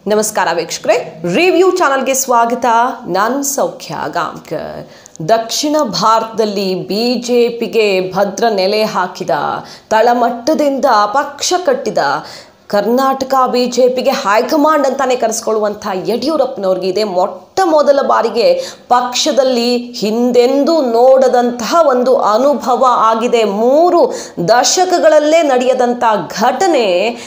ನಮಸ್ಕಾರ ವೀಕ್ಷಕರೇ ರಿವ್ಯೂ ಚಾನಲ್ಗೆ ಸ್ವಾಗತ ನಾನು ಸೌಖ್ಯ ಗಾಂವ್ಕರ್ ದಕ್ಷಿಣ ಭಾರತದಲ್ಲಿ ಬಿಜೆಪಿಗೆ ಭದ್ರ ನೆಲೆ ಹಾಕಿದ ತಳಮಟ್ಟದಿಂದ ಪಕ್ಷ ಕಟ್ಟಿದ ಕರ್ನಾಟಕ ಬಿಜೆಪಿಗೆ ಹೈಕಮಾಂಡ್ ಅಂತಾನೆ ಕರೆಸ್ಕೊಳ್ಳುವಂಥ ಯಡಿಯೂರಪ್ಪನವ್ರಿಗೆ ಇದೆ ಮೊಟ್ಟ ಮೊದಲ ಬಾರಿಗೆ ಪಕ್ಷದಲ್ಲಿ ಹಿಂದೆಂದೂ ನೋಡದಂತಹ ಒಂದು ಅನುಭವ ಆಗಿದೆ ಮೂರು ದಶಕಗಳಲ್ಲೇ ನಡೆಯದಂಥ ಘಟನೆ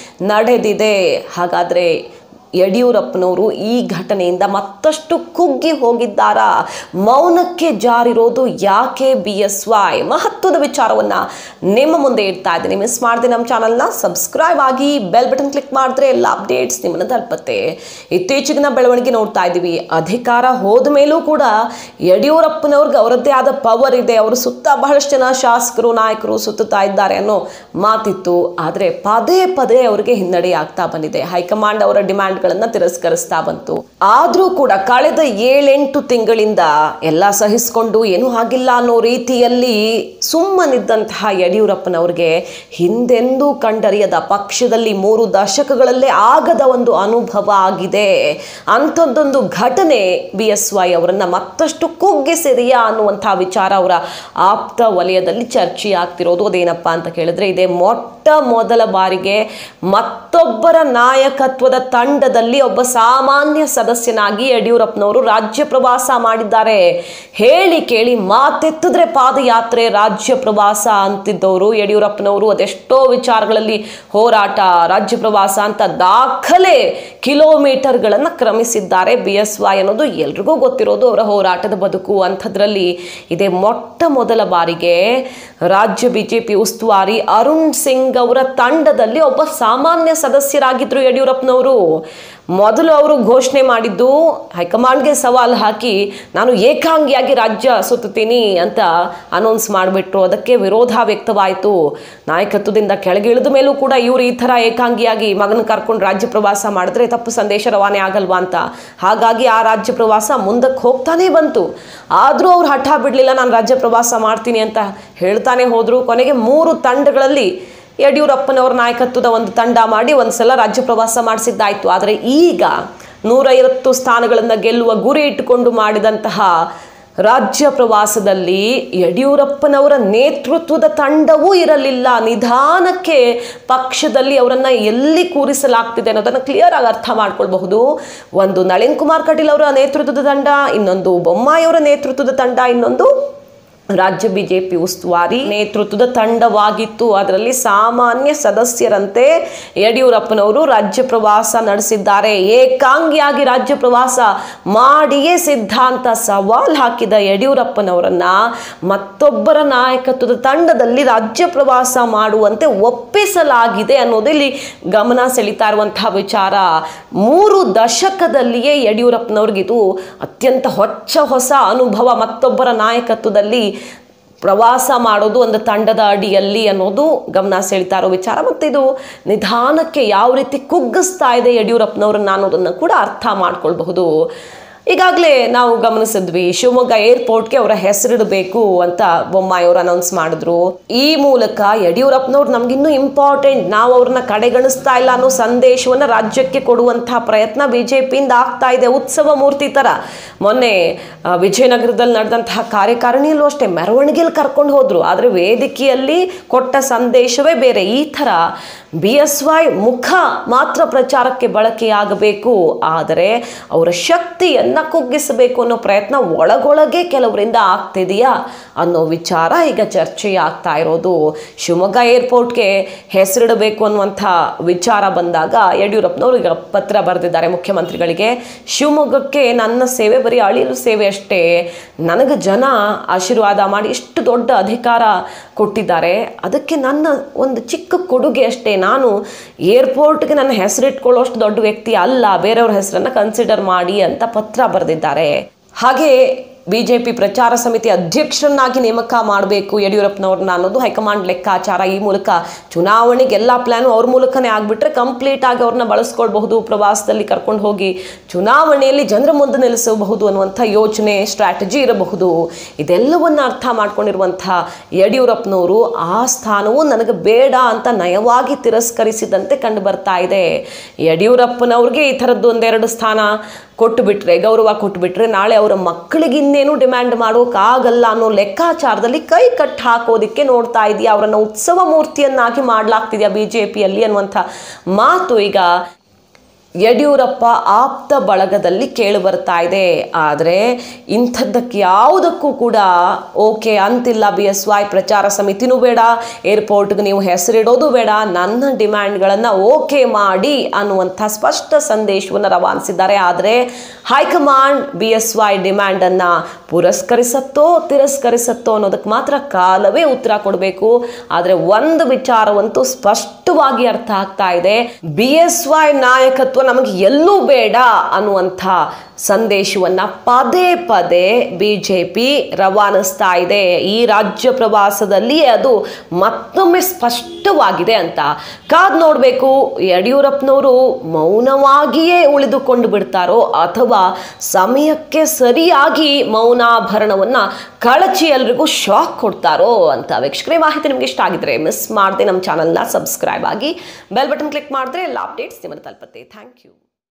ನಡೆದಿದೆ ಹಾಗಾದರೆ ಯಡಿಯೂರಪ್ಪನವರು ಈ ಘಟನೆಯಿಂದ ಮತ್ತಷ್ಟು ಕುಗ್ಗಿ ಹೋಗಿದ್ದಾರಾ ಮೌನಕ್ಕೆ ಜಾರಿರೋದು ಯಾಕೆ ಬಿ ಎಸ್ ವೈ ಮಹತ್ವದ ವಿಚಾರವನ್ನು ನಿಮ್ಮ ಮುಂದೆ ಇಡ್ತಾ ಇದ್ದೀನಿ ಮಿಸ್ ಮಾಡದೆ ನಮ್ಮ ಚಾನಲ್ನ ಸಬ್ಸ್ಕ್ರೈಬ್ ಆಗಿ ಬೆಲ್ ಬಟನ್ ಕ್ಲಿಕ್ ಮಾಡಿದ್ರೆ ಎಲ್ಲ ಅಪ್ಡೇಟ್ಸ್ ನಿಮ್ಮನ್ನು ತಲುಪತ್ತೆ ಇತ್ತೀಚೆಗಿನ ಬೆಳವಣಿಗೆ ನೋಡ್ತಾ ಇದ್ದೀವಿ ಅಧಿಕಾರ ಹೋದ ಮೇಲೂ ಕೂಡ ಯಡಿಯೂರಪ್ಪನವ್ರಿಗೆ ಅವರದ್ದೇ ಆದ ಪವರ್ ಇದೆ ಅವರು ಸುತ್ತ ಬಹಳಷ್ಟು ಜನ ಶಾಸಕರು ನಾಯಕರು ಸುತ್ತುತ್ತಾ ಇದ್ದಾರೆ ಅನ್ನೋ ಮಾತಿತ್ತು ಆದರೆ ಪದೇ ಪದೇ ಅವರಿಗೆ ಹಿನ್ನಡೆ ಆಗ್ತಾ ಬಂದಿದೆ ಹೈಕಮಾಂಡ್ ಅವರ ಡಿಮ್ಯಾಂಡ್ಗಳನ್ನು ತಿರಸ್ಕರಿಸ್ತಾ ಬಂತು ಆದರೂ ಕೂಡ ಕಳೆದ ಏಳೆಂಟು ತಿಂಗಳಿಂದ ಎಲ್ಲ ಸಹಿಸಿಕೊಂಡು ಏನೂ ಆಗಿಲ್ಲ ಅನ್ನೋ ರೀತಿಯಲ್ಲಿ ಸುಮ್ಮನಿದ್ದಂತಹ ಯಡಿಯೂರಪ್ಪನವ್ರಿಗೆ ಹಿಂದೆಂದೂ ಕಂಡರಿಯದ ಪಕ್ಷದಲ್ಲಿ ಮೂರು ದಶಕಗಳಲ್ಲೇ ಆಗದ ಒಂದು ಅನುಭವ ಆಗಿದೆ ಅಂಥದ್ದೊಂದು ಘಟನೆ ಬಿ ಎಸ್ ವೈ ಅವರನ್ನ ಮತ್ತಷ್ಟು ಕುಗ್ಗಿಸಿದೆಯಾ ಅನ್ನುವಂಥ ವಿಚಾರ ಅವರ ಆಪ್ತ ವಲಯದಲ್ಲಿ ಚರ್ಚೆ ಆಗ್ತಿರೋದು ಅದೇನಪ್ಪ ಅಂತ ಕೇಳಿದ್ರೆ ಇದೇ ಮೊಟ್ಟ ಮೊದಲ ಬಾರಿಗೆ ಮತ್ತೊಬ್ಬರ ನಾಯಕತ್ವದ ತಂಡದಲ್ಲಿ ಒಬ್ಬ ಸಾಮಾನ್ಯ ಸದಸ್ಯನಾಗಿ ಯಡಿಯೂರಪ್ಪನವರು ರಾಜ್ಯ ಪ್ರವಾಸ ಮಾಡಿದ್ದಾರೆ ಹೇಳಿ ಕೇಳಿ ಮಾತೆತ್ತಿದ್ರೆ ಪಾದಯಾತ್ರೆ ರಾಜ್ಯ ಪ್ರವಾಸ ಅಂತಿದ್ದವರು ಯಡಿಯೂರಪ್ಪನವರು ಅದೆಷ್ಟೋ ವಿಚಾರಗಳಲ್ಲಿ ಹೋರಾಟ ರಾಜ್ಯ ಪ್ರವಾಸ ಅಂತ ದಾಖಲೆ ಕಿಲೋಮೀಟರ್ಗಳನ್ನು ಕ್ರಮಿಸಿದ್ದಾರೆ ಬಿ ಎಸ್ ವೈ ಅನ್ನೋದು ಎಲ್ರಿಗೂ ಗೊತ್ತಿರೋದು ಅವರ ಹೋರಾಟದ ಬದುಕು ಅಂಥದ್ರಲ್ಲಿ ಇದೇ ಮೊಟ್ಟ ಮೊದಲ ಬಾರಿಗೆ ರಾಜ್ಯ ಬಿಜೆಪಿ ಉಸ್ತುವಾರಿ ಅರುಣ್ ಸಿಂಗ್ ಅವರ ತಂಡದಲ್ಲಿ ಒಬ್ಬ ಸಾಮಾನ್ಯ ಸದಸ್ಯರಾಗಿದ್ರು ಯಡಿಯೂರಪ್ಪನವರು ಮೊದಲು ಅವರು ಘೋಷಣೆ ಮಾಡಿದ್ದು ಹೈಕಮಾಂಡ್ಗೆ ಸವಾಲು ಹಾಕಿ ನಾನು ಏಕಾಂಗಿಯಾಗಿ ರಾಜ್ಯ ಸುತ್ತುತ್ತೀನಿ ಅಂತ ಅನೌನ್ಸ್ ಮಾಡಿಬಿಟ್ರು ಅದಕ್ಕೆ ವಿರೋಧ ವ್ಯಕ್ತವಾಯಿತು ನಾಯಕತ್ವದಿಂದ ಕೆಳಗಿಳಿದ ಮೇಲೂ ಕೂಡ ಇವರು ಈ ಥರ ಏಕಾಂಗಿಯಾಗಿ ಮಗನ ಕರ್ಕೊಂಡು ರಾಜ್ಯ ಪ್ರವಾಸ ಮಾಡಿದ್ರೆ ತಪ್ಪು ಸಂದೇಶ ರವಾನೆ ಆಗಲ್ವಾ ಅಂತ ಹಾಗಾಗಿ ಆ ರಾಜ್ಯ ಪ್ರವಾಸ ಮುಂದಕ್ಕೆ ಹೋಗ್ತಾನೇ ಬಂತು ಆದರೂ ಅವ್ರು ಹಠ ಬಿಡಲಿಲ್ಲ ನಾನು ರಾಜ್ಯ ಪ್ರವಾಸ ಮಾಡ್ತೀನಿ ಅಂತ ಹೇಳ್ತಾನೆ ಹೋದರು ಕೊನೆಗೆ ಮೂರು ತಂಡಗಳಲ್ಲಿ ಯಡಿಯೂರಪ್ಪನವರ ನಾಯಕತ್ವದ ಒಂದು ತಂಡ ಮಾಡಿ ಒಂದು ಸಲ ರಾಜ್ಯ ಪ್ರವಾಸ ಮಾಡಿಸಿದ್ದಾಯಿತು ಆದರೆ ಈಗ ನೂರೈವತ್ತು ಸ್ಥಾನಗಳನ್ನು ಗೆಲ್ಲುವ ಗುರಿ ಇಟ್ಟುಕೊಂಡು ಮಾಡಿದಂತಹ ರಾಜ್ಯ ಪ್ರವಾಸದಲ್ಲಿ ಯಡಿಯೂರಪ್ಪನವರ ನೇತೃತ್ವದ ತಂಡವೂ ಇರಲಿಲ್ಲ ನಿಧಾನಕ್ಕೆ ಪಕ್ಷದಲ್ಲಿ ಅವರನ್ನು ಎಲ್ಲಿ ಕೂರಿಸಲಾಗ್ತಿದೆ ಅನ್ನೋದನ್ನು ಕ್ಲಿಯರ್ ಆಗಿ ಅರ್ಥ ಮಾಡ್ಕೊಳ್ಬಹುದು ಒಂದು ನಳಿನ್ ಕುಮಾರ್ ಕಟೀಲ್ ಅವರ ನೇತೃತ್ವದ ತಂಡ ಇನ್ನೊಂದು ಬೊಮ್ಮಾಯಿಯವರ ನೇತೃತ್ವದ ತಂಡ ಇನ್ನೊಂದು ರಾಜ್ಯ ಬಿಜೆಪಿ ಉಸ್ತುವಾರಿ ನೇತೃತ್ವದ ತಂಡವಾಗಿತ್ತು ಅದರಲ್ಲಿ ಸಾಮಾನ್ಯ ಸದಸ್ಯರಂತೆ ಯಡಿಯೂರಪ್ಪನವರು ರಾಜ್ಯ ಪ್ರವಾಸ ನಡೆಸಿದ್ದಾರೆ ಏಕಾಂಗಿಯಾಗಿ ರಾಜ್ಯ ಪ್ರವಾಸ ಮಾಡಿಯೇ ಸಿದ್ಧಾಂತ ಸವಾಲ್ ಹಾಕಿದ ಯಡಿಯೂರಪ್ಪನವರನ್ನ ಮತ್ತೊಬ್ಬರ ನಾಯಕತ್ವದ ತಂಡದಲ್ಲಿ ರಾಜ್ಯ ಪ್ರವಾಸ ಮಾಡುವಂತೆ ಒಪ್ಪಿಸಲಾಗಿದೆ ಅನ್ನೋದು ಇಲ್ಲಿ ಗಮನ ಸೆಳೀತಾ ಇರುವಂತಹ ವಿಚಾರ ಮೂರು ದಶಕದಲ್ಲಿಯೇ ಯಡಿಯೂರಪ್ಪನವ್ರಿಗಿದು ಅತ್ಯಂತ ಹೊಚ್ಚ ಹೊಸ ಅನುಭವ ಮತ್ತೊಬ್ಬರ ನಾಯಕತ್ವದಲ್ಲಿ ಪ್ರವಾಸ ಮಾಡೋದು ಒಂದು ತಂಡದ ಅಡಿಯಲ್ಲಿ ಅನ್ನೋದು ಗಮನ ಸೆಳೀತಾ ಇರೋ ವಿಚಾರ ಮತ್ತು ಇದು ನಿಧಾನಕ್ಕೆ ಯಾವ ರೀತಿ ಕುಗ್ಗಿಸ್ತಾ ಇದೆ ಯಡಿಯೂರಪ್ಪನವ್ರನ್ನ ಅನ್ನೋದನ್ನು ಕೂಡ ಅರ್ಥ ಮಾಡ್ಕೊಳ್ಬಹುದು ಈಗಾಗಲೇ ನಾವು ಗಮನಿಸಿದ್ವಿ ಶಿವಮೊಗ್ಗ ಏರ್ಪೋರ್ಟ್ಗೆ ಅವರ ಹೆಸರಿಡಬೇಕು ಅಂತ ಬೊಮ್ಮಾಯಿ ಅವರು ಅನೌನ್ಸ್ ಮಾಡಿದ್ರು ಈ ಮೂಲಕ ಯಡಿಯೂರಪ್ಪನವ್ರು ನಮಗಿನ್ನೂ ಇಂಪಾರ್ಟೆಂಟ್ ನಾವು ಅವ್ರನ್ನ ಕಡೆಗಣಿಸ್ತಾ ಇಲ್ಲ ಅನ್ನೋ ಸಂದೇಶವನ್ನು ರಾಜ್ಯಕ್ಕೆ ಕೊಡುವಂತಹ ಪ್ರಯತ್ನ ಬಿ ಜೆ ಪಿಯಿಂದ ಆಗ್ತಾ ಇದೆ ಉತ್ಸವ ಮೂರ್ತಿ ಥರ ಮೊನ್ನೆ ಆ, ವಿಜಯನಗರದಲ್ಲಿ ನಡೆದಂತಹ ಕಾರ್ಯಕಾರಿಣಿಯಲ್ಲೂ ಅಷ್ಟೇ ಮೆರವಣಿಗೆಯಲ್ಲಿ ಕರ್ಕೊಂಡು ಹೋದ್ರು ಆದರೆ ವೇದಿಕೆಯಲ್ಲಿ ಕೊಟ್ಟ ಸಂದೇಶವೇ ಬೇರೆ ಈ ಥರ ಬಿ ಎಸ್ ವೈ ಮುಖ ಮಾತ್ರ ಪ್ರಚಾರಕ್ಕೆ ಬಳಕೆಯಾಗಬೇಕು ಆದರೆ ಅವರ ಶಕ್ತಿಯನ್ನು ಕುಗ್ಗಿಸಬೇಕು ಅನ್ನೋ ಪ್ರಯತ್ನ ಒಳಗೊಳಗೆ ಕೆಲವರಿಂದ ಆಗ್ತಿದೆಯಾ ಅನ್ನೋ ವಿಚಾರ ಈಗ ಚರ್ಚೆ ಆಗ್ತಾ ಇರೋದು ಶಿವಮೊಗ್ಗ ಏರ್ಪೋರ್ಟ್ಗೆ ಹೆಸರಿಡಬೇಕು ಅನ್ನುವಂಥ ವಿಚಾರ ಬಂದಾಗ ಯಡಿಯೂರಪ್ಪನವರು ಈಗ ಪತ್ರ ಬರೆದಿದ್ದಾರೆ ಮುಖ್ಯಮಂತ್ರಿಗಳಿಗೆ ಶಿವಮೊಗ್ಗಕ್ಕೆ ನನ್ನ ಸೇವೆ ಬರೀ ಅಳಿಲು ಸೇವೆ ಅಷ್ಟೇ ನನಗೆ ಜನ ಆಶೀರ್ವಾದ ಮಾಡಿ ಇಷ್ಟು ದೊಡ್ಡ ಅಧಿಕಾರ ಕೊಟ್ಟಿದ್ದಾರೆ ಅದಕ್ಕೆ ನನ್ನ ಒಂದು ಚಿಕ್ಕ ಕೊಡುಗೆ ಅಷ್ಟೇ ನಾನು ಏರ್ಪೋರ್ಟ್ಗೆ ನನ್ನ ಹೆಸರಿಟ್ಕೊಳ್ಳೋಷ್ಟು ದೊಡ್ಡ ವ್ಯಕ್ತಿ ಅಲ್ಲ ಬೇರೆಯವ್ರ ಹೆಸರನ್ನು ಕನ್ಸಿಡರ್ ಮಾಡಿ ಅಂತ ಪತ್ರ ಬರೆದಿದ್ದಾರೆ ಹಾಗೆ ಬಿಜೆಪಿ ಪ್ರಚಾರ ಸಮಿತಿ ಅಧ್ಯಕ್ಷರನ್ನಾಗಿ ನೇಮಕ ಮಾಡಬೇಕು ಯಡಿಯೂರಪ್ಪನವ್ರನ್ನ ಅನ್ನೋದು ಹೈಕಮಾಂಡ್ ಲೆಕ್ಕಾಚಾರ ಈ ಮೂಲಕ ಚುನಾವಣೆಗೆ ಎಲ್ಲ ಪ್ಲಾನು ಅವ್ರ ಮೂಲಕನೇ ಆಗ್ಬಿಟ್ರೆ ಕಂಪ್ಲೀಟ್ ಆಗಿ ಅವ್ರನ್ನ ಬಳಸ್ಕೊಳ್ಬಹುದು ಪ್ರವಾಸದಲ್ಲಿ ಕರ್ಕೊಂಡು ಹೋಗಿ ಚುನಾವಣೆಯಲ್ಲಿ ಜನರ ಮುಂದೆ ನಿಲ್ಲಿಸಬಹುದು ಅನ್ನುವಂಥ ಯೋಚನೆ ಸ್ಟ್ರಾಟಜಿ ಇರಬಹುದು ಇದೆಲ್ಲವನ್ನ ಅರ್ಥ ಮಾಡ್ಕೊಂಡಿರುವಂಥ ಯಡಿಯೂರಪ್ಪನವರು ಆ ಸ್ಥಾನವು ನನಗೆ ಬೇಡ ಅಂತ ನಯವಾಗಿ ತಿರಸ್ಕರಿಸಿದಂತೆ ಕಂಡು ಬರ್ತಾ ಇದೆ ಯಡಿಯೂರಪ್ಪನವ್ರಿಗೆ ಈ ಥರದ್ದು ಒಂದೆರಡು ಸ್ಥಾನ ಕೊಟ್ಟು ಬಿಟ್ರೆ ಗೌರವ ಕೊಟ್ಟು ಬಿಟ್ರೆ ನಾಳೆ ಅವರ ಮಕ್ಕಳಿಗೆ ಇನ್ನೇನು ಡಿಮ್ಯಾಂಡ್ ಮಾಡೋಕ್ಕಾಗಲ್ಲ ಅನ್ನೋ ಲೆಕ್ಕಾಚಾರದಲ್ಲಿ ಕೈ ಕಟ್ ಹಾಕೋದಿಕ್ಕೆ ನೋಡ್ತಾ ಇದೆಯಾ ಅವರನ್ನು ಉತ್ಸವ ಮೂರ್ತಿಯನ್ನಾಗಿ ಮಾಡಲಾಗ್ತಿದೆಯಾ ಬಿ ಜೆ ಪಿಯಲ್ಲಿ ಅನ್ನುವಂಥ ಮಾತು ಈಗ ಯಡಿಯೂರಪ್ಪ ಆಪ್ತ ಬಳಗದಲ್ಲಿ ಕೇಳಿ ಬರ್ತಾ ಇದೆ ಆದರೆ ಇಂಥದ್ದಕ್ಕೆ ಯಾವುದಕ್ಕೂ ಕೂಡ ಓಕೆ ಅಂತಿಲ್ಲ ಬಿ ಎಸ್ ವೈ ಪ್ರಚಾರ ಸಮಿತಿನೂ ಬೇಡ ಏರ್ಪೋರ್ಟ್ಗೆ ನೀವು ಹೆಸರಿಡೋದು ಬೇಡ ನನ್ನ ಡಿಮ್ಯಾಂಡ್ಗಳನ್ನು ಓಕೆ ಮಾಡಿ ಅನ್ನುವಂಥ ಸ್ಪಷ್ಟ ಸಂದೇಶವನ್ನು ರವಾನಿಸಿದ್ದಾರೆ ಆದರೆ ಹೈಕಮಾಂಡ್ ಬಿ ಎಸ್ ವೈ ಡಿಮ್ಯಾಂಡನ್ನು ಪುರಸ್ಕರಿಸತ್ತೋ ತಿರಸ್ಕರಿಸತ್ತೋ ಅನ್ನೋದಕ್ಕೆ ಮಾತ್ರ ಕಾಲವೇ ಉತ್ತರ ಕೊಡಬೇಕು ಆದರೆ ಒಂದು ವಿಚಾರವಂತೂ ಸ್ಪಷ್ಟವಾಗಿ ಅರ್ಥ ಆಗ್ತಾ ಇದೆ ಬಿ ಎಸ್ ವೈ ನಾಯಕತ್ವ ನಮಗೆ ಎಲ್ಲೂ ಬೇಡ ಅನ್ನುವಂಥ ಸಂದೇಶವನ್ನ ಪದೇ ಪದೇ ಬಿ ಜೆ ಪಿ ರವಾನಿಸ್ತಾ ಇದೆ ಈ ರಾಜ್ಯ ಪ್ರವಾಸದಲ್ಲಿ ಅದು ಮತ್ತೊಮ್ಮೆ ಸ್ಪಷ್ಟವಾಗಿದೆ ಅಂತ ಕಾದ್ ನೋಡಬೇಕು ಯಡಿಯೂರಪ್ಪನವರು ಮೌನವಾಗಿಯೇ ಉಳಿದುಕೊಂಡು ಬಿಡ್ತಾರೋ ಅಥವಾ ಸಮಯಕ್ಕೆ ಸರಿಯಾಗಿ ಮೌನಾಭರಣವನ್ನು ಕಳಚಿ ಎಲ್ರಿಗೂ ಶಾಕ್ ಕೊಡ್ತಾರೋ ಅಂತ ವೀಕ್ಷಕರೇ ಮಾಹಿತಿ ನಿಮ್ಗೆ ಇಷ್ಟ ಆಗಿದ್ರೆ ಮಿಸ್ ಮಾಡದೆ ನಮ್ಮ ಚಾನಲ್ನ ಸಬ್ಸ್ಕ್ರೈಬ್ ಆಗಿ ಬೆಲ್ ಬಟನ್ ಕ್ಲಿಕ್ ಮಾಡಿದ್ರೆ ಎಲ್ಲ ಅಪ್ಡೇಟ್ಸ್ ನಿಮ್ಮನ್ನು ತಲುಪುತ್ತೆ ಥ್ಯಾಂಕ್ ಯು